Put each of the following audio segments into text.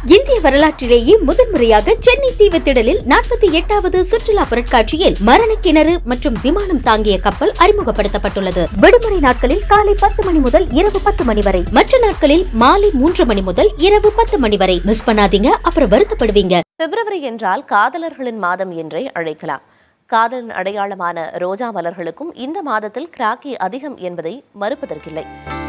இந்திய வரலாற்றிலேயே முதன்முறையாக சென்னை தீவுத்திடலில் நாற்பத்தி எட்டாவது சுற்றுலா பொருட்காட்சியில் மரண கிணறு மற்றும் விமானம் தாங்கிய கப்பல் அறிமுகப்படுத்தப்பட்டுள்ளது விடுமுறை நாட்களில் காலை பத்து மணி முதல் இரவு பத்து மணி வரை மற்ற நாட்களில் மாலை மூன்று மணி முதல் இரவு பத்து மணி வரை மிஸ் பண்ணாதீங்க அப்புறம் வருத்தப்படுவீங்க பிப்ரவரி என்றால் காதலர்களின் மாதம் என்றே அழைக்கலாம் காதலின் அடையாளமான ரோஜா மலர்களுக்கும் இந்த மாதத்தில் கிராக்கி அதிகம் என்பதை மறுப்பதற்கில்லை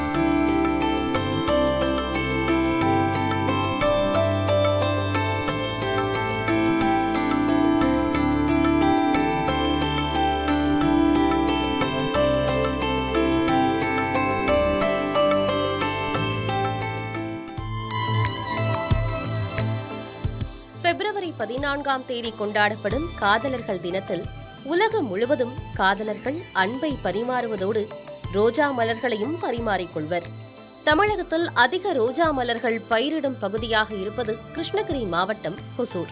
பிப்ரவரி பதினான்காம் தேதி கொண்டாடப்படும் காதலர்கள் தினத்தில் உலகம் முழுவதும் காதலர்கள் அன்பை பரிமாறுவதோடு ரோஜா மலர்களையும் பரிமாறிக்கொள்வர் தமிழகத்தில் அதிக ரோஜா மலர்கள் பயிரிடும் பகுதியாக இருப்பது கிருஷ்ணகிரி மாவட்டம் ஹொசூர்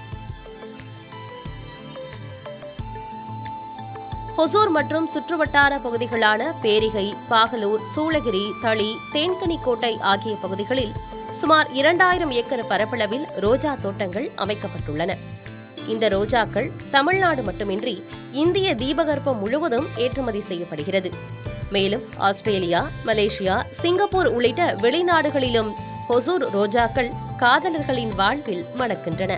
ஹொசூர் மற்றும் சுற்றுவட்டார பகுதிகளான பேரிகை பாகலூர் சூளகிரி தளி தேன்கனிக்கோட்டை ஆகிய பகுதிகளில் சுமார் இரண்டாயிரம் ஏக்கர் பரப்பளவில் ரோஜா தோட்டங்கள் அமைக்கப்பட்டுள்ளன இந்த ரோஜாக்கள் தமிழ்நாடு மட்டுமின்றி இந்திய தீபகற்பம் முழுவதும் ஏற்றுமதி செய்யப்படுகிறது மேலும் ஆஸ்திரேலியா மலேசியா சிங்கப்பூர் உள்ளிட்ட வெளிநாடுகளிலும் ஹொசூர் ரோஜாக்கள் காதலர்களின் வாழ்வில் மணக்கின்றன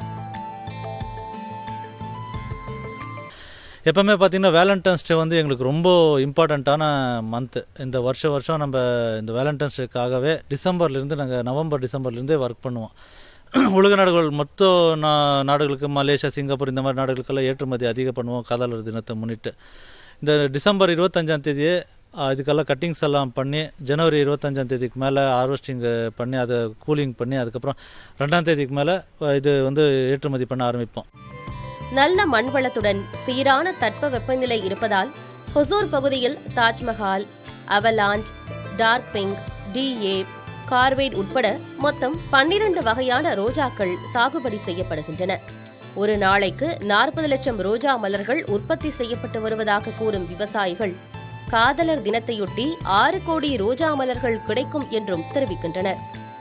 எப்போவுமே பார்த்தீங்கன்னா வேலண்டைன்ஸ் டே வந்து எங்களுக்கு ரொம்ப இம்பார்ட்டண்ட்டான மந்த்து இந்த வருஷம் வருஷம் நம்ம இந்த வேலண்டைன்ஸ் டேக்காகவே டிசம்பர்லேருந்து நாங்கள் நவம்பர் டிசம்பர்லேருந்தே ஒர்க் பண்ணுவோம் உலக நாடுகள் மொத்த நா நாடுகளுக்கு மலேசியா சிங்கப்பூர் இந்த மாதிரி நாடுகளுக்கெல்லாம் ஏற்றுமதி அதிகம் பண்ணுவோம் காதலர் தினத்தை முன்னிட்டு இந்த டிசம்பர் இருபத்தஞ்சாம் தேதியே ஆ, இதுக்கெல்லாம் கட்டிங்ஸ் எல்லாம் பண்ணி ஜனவரி இருபத்தஞ்சாம் தேதிக்கு மேலே ஹார்வெஸ்டிங் பண்ணி அதை கூலிங் பண்ணி அதுக்கப்புறம் ரெண்டாம் தேதிக்கு மேலே இது வந்து ஏற்றுமதி பண்ண ஆரம்பிப்போம் நல்ல மண்வளத்துடன் சீரான தட்ப வெப்பநிலை இருப்பதால் ஹொசூர் பகுதியில் தாஜ்மஹால் அவலாஞ்ச் டார்க் பிங்க் டிஏ கார்வேட் உட்பட மொத்தம் பன்னிரண்டு வகையான ரோஜாக்கள் சாகுபடி செய்யப்படுகின்றன ஒரு நாளைக்கு நாற்பது லட்சம் ரோஜா மலர்கள் உற்பத்தி செய்யப்பட்டு வருவதாக கூறும் விவசாயிகள் காதலர் தினத்தையொட்டி ஆறு கோடி ரோஜா மலர்கள் கிடைக்கும் என்றும் தெரிவிக்கின்றனர்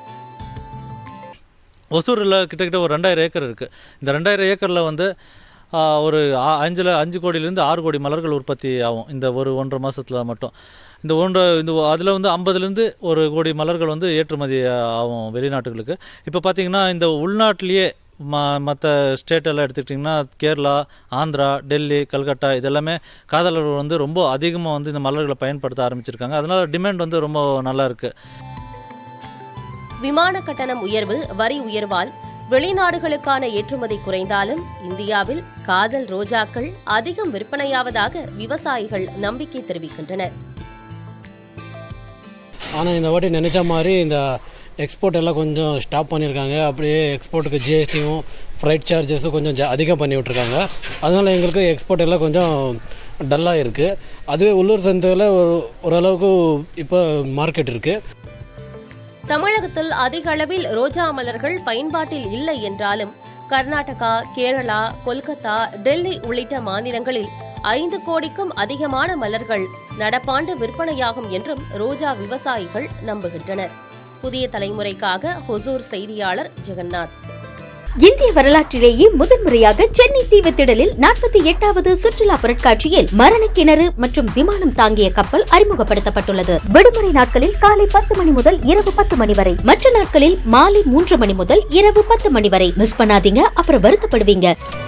ஒசூரில் கிட்டத்தட்ட ஒரு ரெண்டாயிரம் ஏக்கர் இருக்குது இந்த ரெண்டாயிரம் ஏக்கரில் வந்து ஆ, ஒரு ஆ- அஞ்சுல அஞ்சு கோடியிலேருந்து ஆறு கோடி மலர்கள் உற்பத்தி ஆகும் இந்த ஒரு ஒன்றரை மாதத்தில் மட்டும் இந்த ஒன்றரை இந்த அதில் வந்து ஐம்பதுலேருந்து ஒரு கோடி மலர்கள் வந்து ஏற்றுமதி ஆகும் வெளிநாட்டுகளுக்கு இப்போ பார்த்தீங்கன்னா இந்த உள்நாட்டிலேயே ம மற்ற ஸ்டேட்டெல்லாம் எடுத்துக்கிட்டிங்கன்னா கேரளா ஆந்திரா டெல்லி கல்கட்டா இதெல்லாமே காதலர்கள் வந்து ரொம்ப அதிகமாக வந்து இந்த மலர்களை பயன்படுத்த ஆரம்பிச்சிருக்காங்க அதனால் டிமாண்ட் வந்து ரொம்ப நல்லா இருக்குது விமான கட்டணம் உயர்வு வரி உயர்வால் வெளிநாடுகளுக்கான ஏற்றுமதி குறைந்தாலும் இந்தியாவில் காதல் ரோஜாக்கள் அதிகம் விற்பனையாவதாக விவசாயிகள் நம்பிக்கை தெரிவிக்கின்றனர் ஆனால் இந்த வாட்டி நினச்ச மாதிரி இந்த எக்ஸ்போர்ட் எல்லாம் கொஞ்சம் ஸ்டாப் பண்ணியிருக்காங்க அப்படியே எக்ஸ்போர்ட்டுக்கு ஜிஎஸ்டியும் ஃப்ரைட் சார்ஜஸும் கொஞ்சம் ஜா அதிகம் பண்ணி விட்ருக்காங்க அதனால் எங்களுக்கு எக்ஸ்போர்ட் எல்லாம் கொஞ்சம் டல்லாக இருக்குது அதுவே உள்ளூர் சந்தையில் ஒரு ஓரளவுக்கு இப்போ மார்க்கெட் இருக்குது தமிழகத்தில் அதிக அளவில் ரோஜா மலர்கள் பயன்பாட்டில் இல்லை என்றாலும் கர்நாடகா கேரளா கொல்கத்தா டெல்லி உள்ளிட்ட மாநிலங்களில் ஐந்து கோடிக்கும் அதிகமான மலர்கள் நடப்பாண்டு விற்பனையாகும் என்றும் ரோஜா விவசாயிகள் நம்புகின்றனர் புதிய தலைமுறைக்காக ஹொசூர் செய்தியாளர் ஜெகநாத் இந்திய வரலாற்றிலேயே முதன்முறையாக சென்னை தீவுத்திடலில் நாற்பத்தி எட்டாவது சுற்றுலா பொருட்காட்சியில் மரண கிணறு மற்றும் விமானம் தாங்கிய கப்பல் அறிமுகப்படுத்தப்பட்டுள்ளது விடுமுறை நாட்களில் காலை பத்து மணி முதல் இரவு பத்து மணி வரை மற்ற நாட்களில் மாலை மூன்று மணி முதல் இரவு பத்து மணி வரை மிஸ் பண்ணாதீங்க அப்புறம் வருத்தப்படுவீங்க